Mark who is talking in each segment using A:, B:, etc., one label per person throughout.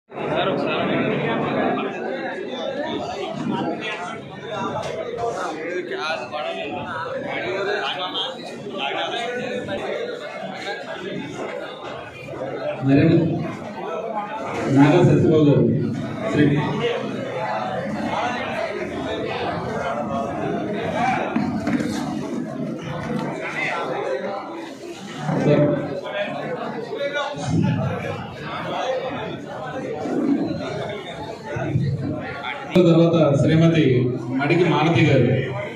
A: మరి నాగల సత్యబాబు గారు శ్రీ సార్ తర్వాత శ్రీమతి మడికి మాలతి గారు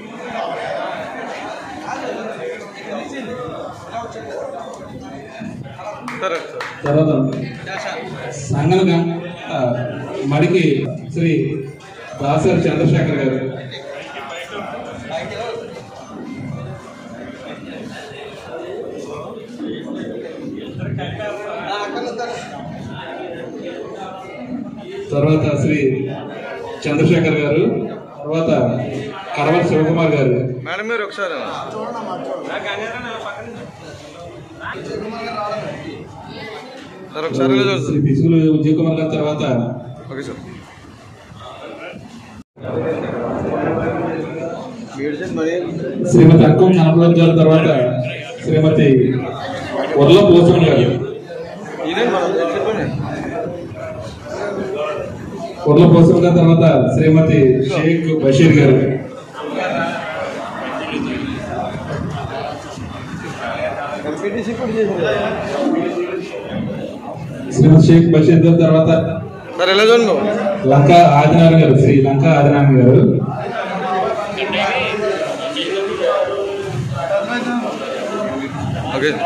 A: తర్వాత సంగన మడికి శ్రీ దాసరి చంద్రశేఖర్ గారు తర్వాత శ్రీ చంద్రశేఖర్ గారు తర్వాత కరవర్ శివకుమార్ గారు
B: మేడం మీరు ఒకసారి సార్ ఒకసారి ఇలా చూడండి
A: శ్రీ పిసుగులు విజయ్ కుమార్ గారి తర్వాత
B: ఓకే సార్
A: శ్రీమతి అక్కం కనపడం గారి తర్వాత శ్రీమతి ఉర్ల పోసం గారు
B: ఇదే మనం చెప్పండి
A: ఉర్ల పోసం గారి తర్వాత శ్రీమతి షేక్ బషీర్ గారు
B: ఎంపీటీసీ కూడా చేసింది
A: శ్రీమతి షేక్ బషీర్ గారి తర్వాత
B: సార్ ఎలా చూడండి బాబు
A: లంక ఆదినారాయణ గారు శ్రీ లంక ఆదినారాయణ గారు
B: ఓకే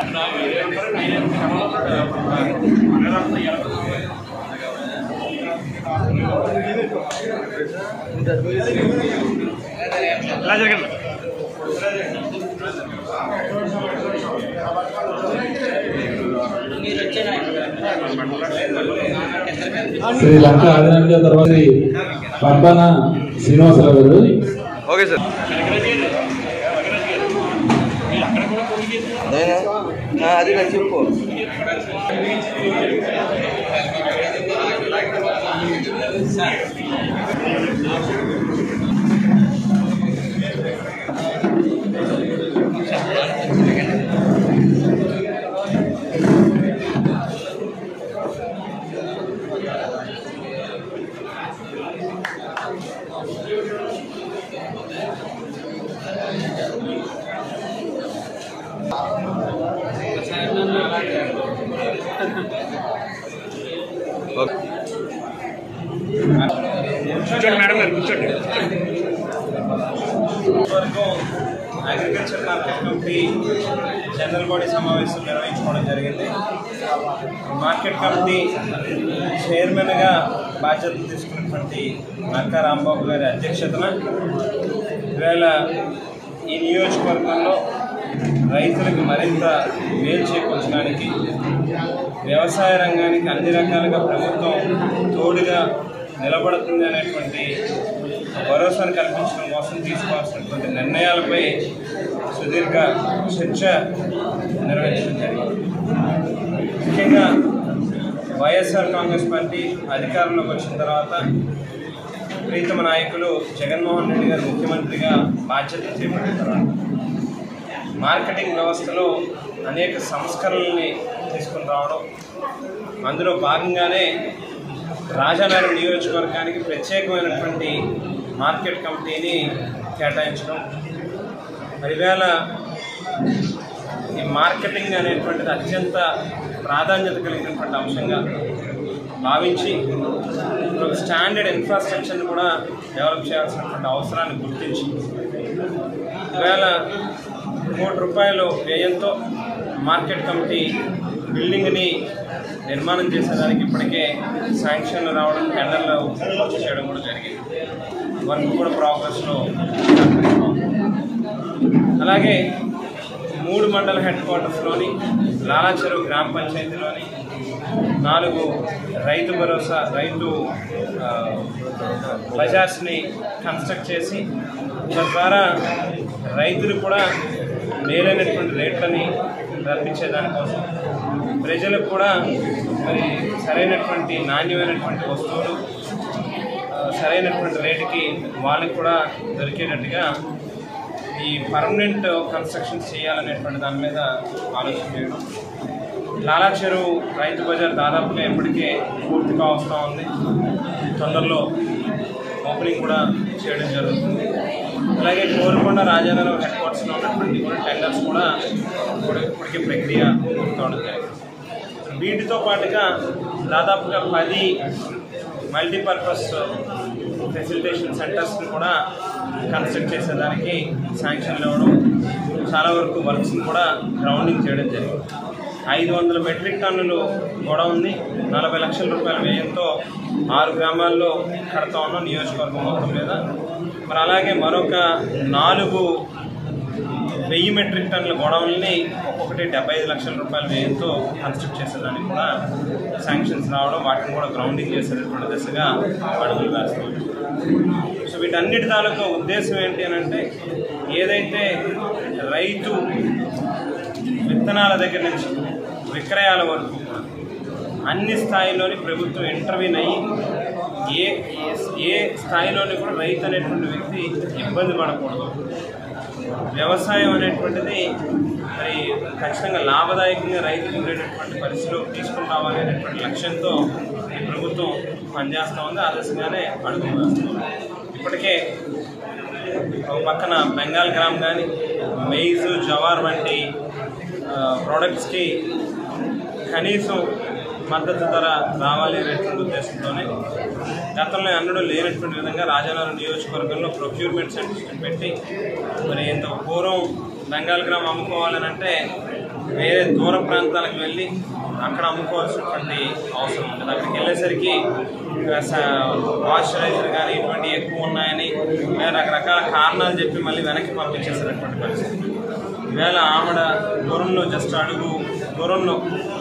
A: శ్రీ లంక ఆదినారాయణ గారి తర్వాత శ్రీ పద్మన శ్రీనివాసరావు గారు
B: ఓకే సార్ అది నాకు చెప్పు ఓకే
C: వరకు agriculture market committee general body సమావేశం నిర్వహించుకోవడం జరిగింది మార్కెట్ కమిటీ చైర్మన్గా బాధ్యతలు తీసుకున్నటువంటి నక్కా రాంబాబు గారి అధ్యక్షతన ఈవేళ ఈ నియోజకవర్గంలో రైతులకు మరింత మేలు చేకూర్చడానికి వ్యవసాయ రంగానికి అన్ని రకాలుగా ప్రభుత్వం తోడుగా నిలబడుతుంది అనేటువంటి భరోసాను కల్పించడం కోసం తీసుకోవాల్సినటువంటి నిర్ణయాలపై సుదీర్ఘ చర్చ నిర్వహించడం జరిగింది ముఖ్యంగా వైఎస్ఆర్ కాంగ్రెస్ పార్టీ అధికారంలోకి వచ్చిన తర్వాత ప్రీతమ నాయకులు జగన్మోహన్ రెడ్డి గారు ముఖ్యమంత్రిగా బాధ్యతలు చేపట్టిన తర్వాత మార్కెటింగ్ వ్యవస్థలో అనేక సంస్కరణల్ని తీసుకుని రావడం అందులో భాగంగానే రాజానగరం నియోజకవర్గానికి ప్రత్యేకమైనటువంటి మార్కెట్ కమిటీని కేటాయించడం మరి వేళ ఈ మార్కెటింగ్ అనేటువంటిది అత్యంత ప్రాధాన్యత కలిగినటువంటి అంశంగా భావించి ఒక స్టాండర్డ్ ఇన్ఫ్రాస్ట్రక్చర్ని కూడా డెవలప్ చేయాల్సినటువంటి అవసరాన్ని గుర్తించి ఈవేళ కోటి రూపాయలు వ్యయంతో మార్కెట్ కమిటీ బిల్డింగ్ని నిర్మాణం చేసేదానికి ఇప్పటికే శాంక్షన్ రావడం టెండర్లు పూర్తి చేయడం కూడా జరిగింది వర్క్ కూడా ప్రోగ్రెస్లో అలాగే మూడు మండల హెడ్ క్వార్టర్స్లోని లాలాచెరువు గ్రామ పంచాయతీలోని నాలుగు రైతు భరోసా రైతు ఆ, బజార్స్ని కన్స్ట్రక్ట్ చేసి తద్వారా రైతులు కూడా మేలైనటువంటి రేట్లని రప్పించే దానికోసం ప్రజలకు కూడా మరి సరైనటువంటి నాణ్యమైనటువంటి వస్తువులు ఆ, సరైనటువంటి రేటుకి వాళ్ళకి కూడా దొరికేటట్టుగా ఈ పర్మనెంట్ కన్స్ట్రక్షన్స్ చేయాలనేటువంటి దాని మీద ఆలోచన చేయడం లాలా చెరువు రైతు బజార్ దాదాపుగా ఇప్పటికే పూర్తి కావస్తూ ఉంది తొందరలో ఓపెనింగ్ కూడా చేయడం జరుగుతుంది అలాగే కోరుకొండ రాజానగరం హెడ్ క్వార్టర్స్లో ఉన్నటువంటి కూడా టెండర్స్ కూడా ఇప్పుడు ఇప్పటికే ప్రక్రియ పూర్తవడం జరిగింది వీటితో పాటుగా దాదాపుగా పది మల్టీపర్పస్ ఫెసిలిటేషన్ సెంటర్స్ని కూడా కన్స్ట్రక్ట్ చేసేదానికి శాంక్షన్లు ఇవ్వడం చాలా వరకు వర్క్స్ని కూడా గ్రౌండింగ్ చేయడం జరిగింది ఐదు వందల మెట్రిక్ టన్నులు గొడవని నలభై లక్షల రూపాయల వ్యయంతో ఆరు గ్రామాల్లో కడతా ఉన్నాం నియోజకవర్గం మొత్తం మీద మరి అలాగే మరొక నాలుగు వెయ్యి మెట్రిక్ టన్నుల గొడవల్ని ఒక్కొక్కటి డెబ్బై ఐదు లక్షల రూపాయల వ్యయంతో కన్స్ట్రక్ట్ చేసేదానికి కూడా శాంక్షన్స్ రావడం వాటిని కూడా గ్రౌండింగ్ చేసేటటువంటి దిశగా అడుగులు వేస్తాం సో వీటన్నిటి తాలూకా ఉద్దేశం ఏంటి అని అంటే ఏదైతే రైతు విత్తనాల దగ్గర నుంచి విక్రయాల వరకు అన్ని స్థాయిలోని ప్రభుత్వం ఇంటర్వ్యూన్ అయ్యి ఏ ఏ స్థాయిలోని కూడా రైతు అనేటువంటి వ్యక్తి ఇబ్బంది పడకూడదు వ్యవసాయం అనేటువంటిది మరి ఖచ్చితంగా లాభదాయకంగా రైతుకు ఉండేటటువంటి పరిస్థితిలో తీసుకుని రావాలి అనేటువంటి లక్ష్యంతో ఈ ప్రభుత్వం పనిచేస్తూ ఉంది ఆ దిశగానే అడుగులు వేస్తుంది ఇప్పటికే ఒక పక్కన బెంగాల్ గ్రామ్ కానీ మెయిజ్ జవార్ వంటి ప్రోడక్ట్స్కి కనీసం మద్దతు ధర రావాలి అనేటువంటి ఉద్దేశంతోనే గతంలో అన్నడూ లేనటువంటి విధంగా రాజానగరం నియోజకవర్గంలో ప్రొక్యూర్మెంట్ సెంటర్స్ని పెట్టి మరి ఇంత పూర్వం బెంగాల్ గ్రామ్ అమ్ముకోవాలని అంటే వేరే దూర ప్రాంతాలకు వెళ్ళి అక్కడ అమ్ముకోవాల్సినటువంటి అవసరం ఉంటుంది అక్కడికి వెళ్ళేసరికి మాయిశ్చరైజర్ కానీ ఇటువంటి ఎక్కువ ఉన్నాయని వేరే రకరకాల కారణాలు చెప్పి మళ్ళీ వెనక్కి పంపించేసినటువంటి పరిస్థితి ఈవేళ ఆవిడ దూరంలో జస్ట్ అడుగు దూరంలో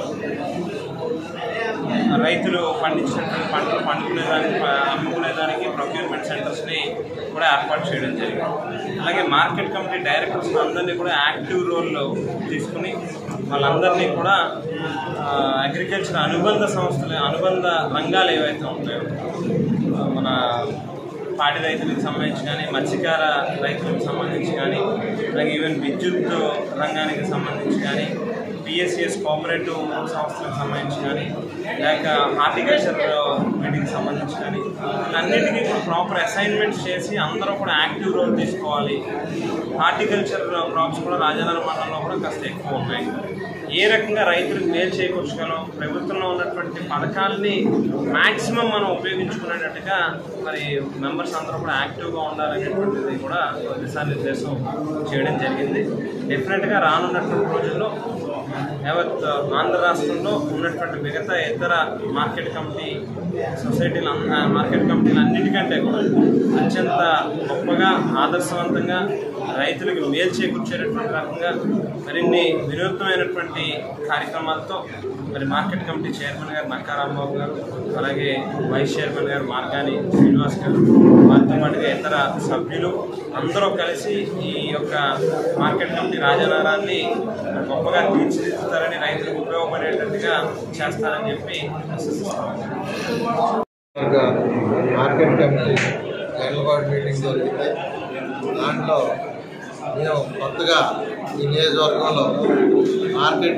C: రైతులు పండించినటువంటి పంటలు పండుకునేదానికి ప- అమ్ముకునేదానికి ప్రొక్యూర్మెంట్ సెంటర్స్ని కూడా ఏర్పాటు చేయడం జరిగింది అలాగే మార్కెట్ కమిటీ డైరెక్టర్స్ అందరినీ కూడా యాక్టివ్ రోల్లో తీసుకుని వాళ్ళందరినీ కూడా అగ్రికల్చర్ అనుబంధ సంస్థలు అనుబంధ రంగాలు ఏవైతే ఉంటాయో ఆ, మన పాడి రైతులకు సంబంధించి కానీ మత్స్యకార రైతులకు సంబంధించి కానీ అలాగే ఈవెన్ విద్యుత్ రంగానికి సంబంధించి కానీ పిఎస్సిఎస్ కోఆపరేటివ్ సంస్థలకు సంబంధించి కానీ లేక హార్టికల్చర్ వీటికి సంబంధించి కానీ అన్నిటికీ కూడా ప్రాపర్ అసైన్మెంట్స్ చేసి అందరూ కూడా యాక్టివ్ రోల్ తీసుకోవాలి హార్టికల్చర్ క్రాప్స్ కూడా రాజానగరం మండలంలో కూడా కాస్త ఎక్కువ ఉన్నాయి ఏ రకంగా రైతులకు మేలు చేకూర్చగలం ప్రభుత్వంలో ఉన్నటువంటి పథకాలని మ్యాక్సిమం మనం ఉపయోగించుకునేటట్టుగా మరి మెంబర్స్ అందరూ కూడా యాక్టివ్గా ఉండాలనేటువంటిది కూడా దిశానిర్దేశం చేయడం జరిగింది డెఫినెట్గా రానున్నటువంటి రోజుల్లో యావత్ ఆంధ్ర రాష్ట్రంలో ఉన్నటువంటి మిగతా ఇతర మార్కెట్ కమిటీ సొసైటీలు అన్న- మార్కెట్ కమిటీలు అన్నిటికంటే కూడా అత్యంత గొప్పగా ఆదర్శవంతంగా రైతులకు మేలు చేకూర్చేటటువంటి రకంగా మరిన్ని వినూత్నమైనటువంటి కార్యక్రమాలతో మరి మార్కెట్ కమిటీ చైర్మన్ గారు నక్కా రాంబాబు గారు అలాగే వైస్ చైర్మన్ గారు మార్గాని శ్రీనివాస్ గారు వారితో పాటుగా ఇతర సభ్యులు అందరూ కలిసి ఈ యొక్క మార్కెట్ కమిటీ రాజానగరాన్ని గొప్పగా తీర్చిదిద్దుతారని రైతులకు ఉపయోగపడేటట్టుగా చేస్తారని చెప్పి ఆశిస్తున్నాను
D: వర్గ market committee general board meeting జరిగింది దాంట్లో మేము కొత్తగా ఈ నియోజకవర్గంలో మార్కెట్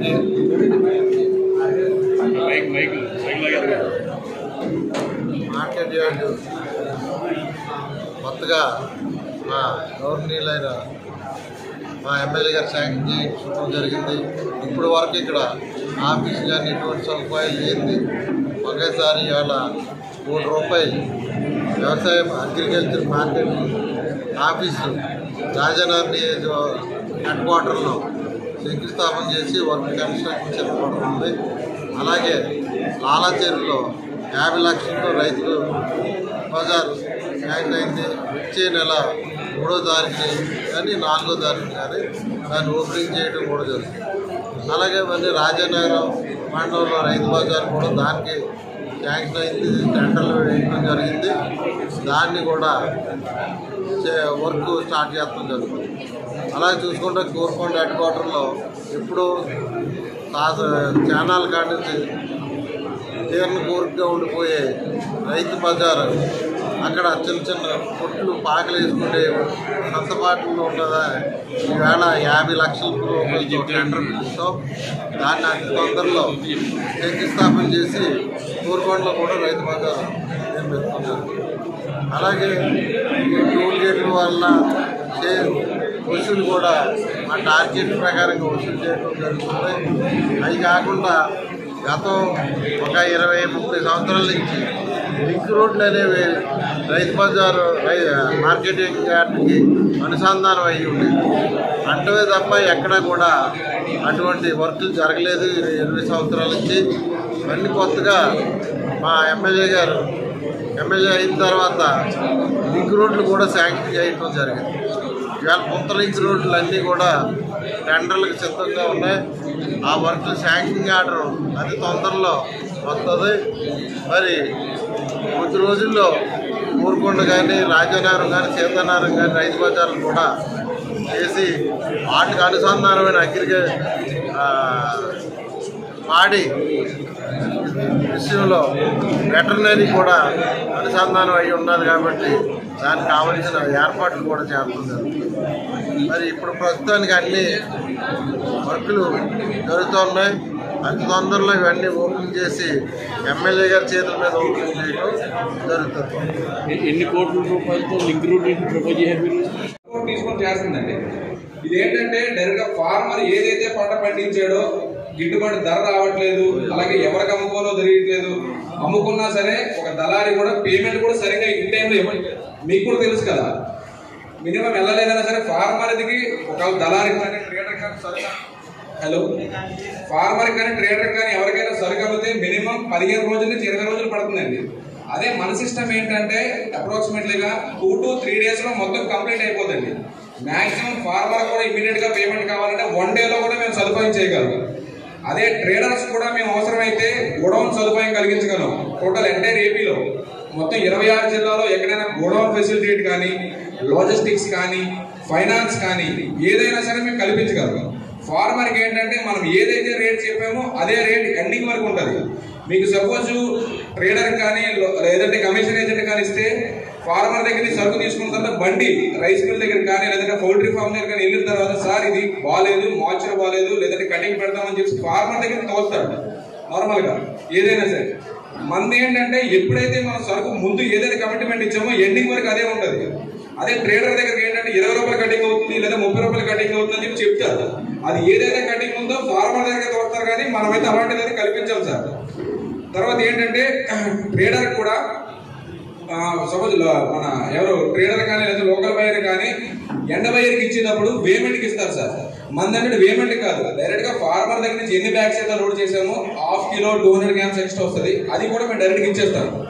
D: మార్కెట్ యార్డు కొత్తగా మా గవర్నీయులైన మా ఎమ్మెల్యే గారు శాంక్షన్ చేయించడం జరిగింది ఇప్పుడు వరకు ఇక్కడ ఆఫీస్ కానీ ఎటువంటి సదుపాయాలు లేనిది ఒకేసారి ఇవాళ కోటి రూపాయలు వ్యవసాయం అగ్రికల్చర్ మార్కెట్ ఆఫీసు రాజనగర్ నియోజక హెడ్ క్వార్టర్లో శంకుస్థాపన చేసి వర్క్ కన్స్ట్రక్షన్ చెప్పబడుతుంది అలాగే లాలాచేరులో యాభై లక్షలతో రైతులు బజార్ శాంక్షన్ అయింది వచ్చే నెల మూడో తారీఖుని కానీ నాలుగో తారీఖు కానీ దాన్ని ఓపెనింగ్ చేయడం కూడా జరుగుతుంది అలాగే మళ్ళీ రాజనగరం మండలంలో రైతు బజార్ కూడా దానికి శాంక్షన్ అయింది టెండర్లు వేయడం జరిగింది దాన్ని కూడా చే- వర్క్ స్టార్ట్ చేస్తాం జరుగుతుంది అలాగే చూసుకుంటే కోరుకొండ హెడ్ క్వార్టర్లో ఇప్పుడు తాత చానాల కాడ నుంచి తీరని కోరికగా ఉండిపోయే రైతు బజార్ అక్కడ చిన్న చిన్న కొట్లు పాకలు వేసుకునే సంతపాటులో ఉన్నదా ఈవేళ యాభై లక్షల రూపాయలతో టెండర్ పిలుస్తాం దాన్ని అతి తొందరలో శంకుస్థాపన చేసి కోరుకొండలో కూడా రైతు బజార్ నిర్మిస్తున్నారు అలాగే ఈ టోల్ గేట్ల వల్ల చే వసూలు కూడా ఆ టార్గెట్ ప్రకారంగా వసూలు చేయడం జరుగుతుంది అవి కాకుండా గతం ఒక ఇరవై ముప్పై సంవత్సరాల నుంచి లింక్ రోడ్లు అనేవి రైతు బజారు రై మార్కెటింగ్ యార్డ్కి అనుసంధానం అయ్యి ఉండేది అంటవే తప్ప ఎక్కడా కూడా అటువంటి వర్కులు జరగలేదు ఈ ఇరవై సంవత్సరాల నుంచి ఇవన్నీ కొత్తగా మా ఎమ్మెల్యే గారు ఎమ్మెల్యే అయిన తర్వాత లింక్ రోడ్లు కూడా శాంక్షన్ చేయడం జరిగింది ఇవాళ కొత్త లింక్ రోడ్లు అన్నీ కూడా టెండర్లకు సిద్ధంగా ఉన్నాయి ఆ వర్క్ శాంక్షన్ ఆర్డర్ అతి తొందరలో వస్తుంది మరి కొద్ది రోజుల్లో ఊరుకొండ కానీ రాజానగరం కానీ సీతానగరం కానీ రైతు బజార్లు కూడా చేసి వాటికి అనుసంధానమైన అగ్రిగే పాడి విషయంలో వెటర్నరీ కూడా అనుసంధానం అయి ఉన్నది కాబట్టి దానికి కావలసిన ఏర్పాట్లు కూడా చేస్తుంది మరి ఇప్పుడు ప్రస్తుతానికి అన్ని వర్కులు జరుగుతున్నాయి అతి తొందరలో ఇవన్నీ ఓపెన్ చేసి ఎమ్మెల్యే గారి చేతుల మీద ఓపెన్ చేయడం జరుగుతుంది
E: ఎన్ని కోట్ల రూపాయలతో లింక్ రూట్ ప్రపోజ్ చేశారు మీరు
F: సపోర్ట్ తీసుకొని చేస్తుందండి ఇదేంటంటే డైరెక్ట్ గా ఫార్మర్ ఏదైతే పంట పండించాడో గిట్టుబాటు ధర రావట్లేదు అలాగే ఎవరికి అమ్ముకోనో తెలియట్లేదు అమ్ముకున్నా సరే ఒక దళారి కూడా పేమెంట్ కూడా సరిగ్గా ఇన్ టైంలో ఇవ్వట్లేదు మీకు కూడా తెలుసు కదా మినిమం వెళ్ళలేదన్నా సరే ఫార్మర్ దిగి ఒక దళారి కానీ ట్రేడర్ కానీ సరుకు హలో ఫార్మర్ కానీ ట్రేడర్ కానీ ఎవరికైనా సరుకు అమ్మితే మినిమం పదిహేను రోజుల నుంచి ఇరవై రోజులు పడుతుందండి అదే మన సిస్టమ్ ఏంటంటే అప్రాక్సిమేట్లీగా టూ టు త్రీ డేస్ లో మొత్తం కంప్లీట్ అయిపోతుంది మాక్సిమం ఫార్మర్ కూడా ఇమీడియట్ గా పేమెంట్ కావాలంటే వన్ డే లో కూడా మేము సదుపాయం చేయగలం అదే ట్రేడర్స్ కూడా మేము అవసరమైతే గోడౌన్ సదుపాయం కలిగించగలం టోటల్ ఎంటైర్ ఏపీలో మొత్తం ఇరవై ఆరు జిల్లాలో ఎక్కడైనా గోడౌన్ ఫెసిలిటీ కానీ లాజిస్టిక్స్ కానీ ఫైనాన్స్ కానీ ఏదైనా సరే మేము కల్పించగలం ఫార్మర్కి ఏంటంటే మనం ఏదైతే రేట్ చెప్పామో అదే రేట్ ఎండింగ్ వరకు ఉంటుంది మీకు సపోజ్ ట్రేడర్ కానీ లో- లేదంటే కమిషన్ ఏజెంట్ కానీ ఇస్తే ఫార్మర్ దగ్గర నుంచి సరుకు తీసుకున్న తర్వాత బండి రైస్ మిల్ దగ్గర కానీ లేదంటే పౌల్ట్రీ ఫార్మ్ దగ్గర కానీ వెళ్ళిన తర్వాత సార్ ఇది బాగాలేదు మాయిశ్చర్ బాగాలేదు లేదంటే కటింగ్ పెడతామని చెప్పి ఫార్మర్ దగ్గర తోస్తాడు నార్మల్ గా ఏదైనా సరే మంది ఏంటంటే ఎప్పుడైతే మనం సరుకు ముందు ఏదైతే కమిట్మెంట్ ఇచ్చామో ఎండింగ్ వరకు అదే ఉంటుంది అదే ట్రేడర్ దగ్గరికి ఏంటంటే ఇరవై రూపాయలు కటింగ్ అవుతుంది లేదా ముప్పై రూపాయలు కటింగ్ అవుతుంది అని చెప్పి చెప్తారు అది ఏదైతే కటింగ్ ఉందో ఫార్మర్ దగ్గర తోస్తారు కానీ మనమైతే అలాంటిది అయితే కల్పించాం సార్ తర్వాత ఏంటంటే ట్రేడర్ కూడా సపోజ్ మన ఎవరు ట్రేడర్ కానీ లేదా లోకల్ బయర్ కానీ ఎండ బయర్కి ఇచ్చినప్పుడు పేమెంట్కి ఇస్తారు సార్ మందంటే పేమెంట్ కాదు డైరెక్ట్ గా ఫార్మర్ దగ్గర నుంచి ఎన్ని బ్యాగ్స్ అయితే లోడ్ చేసామో half kilo two hundred grams extra వస్తుంది అది కూడా మేము డైరెక్ట్ గా ఇచ్చేస్తాం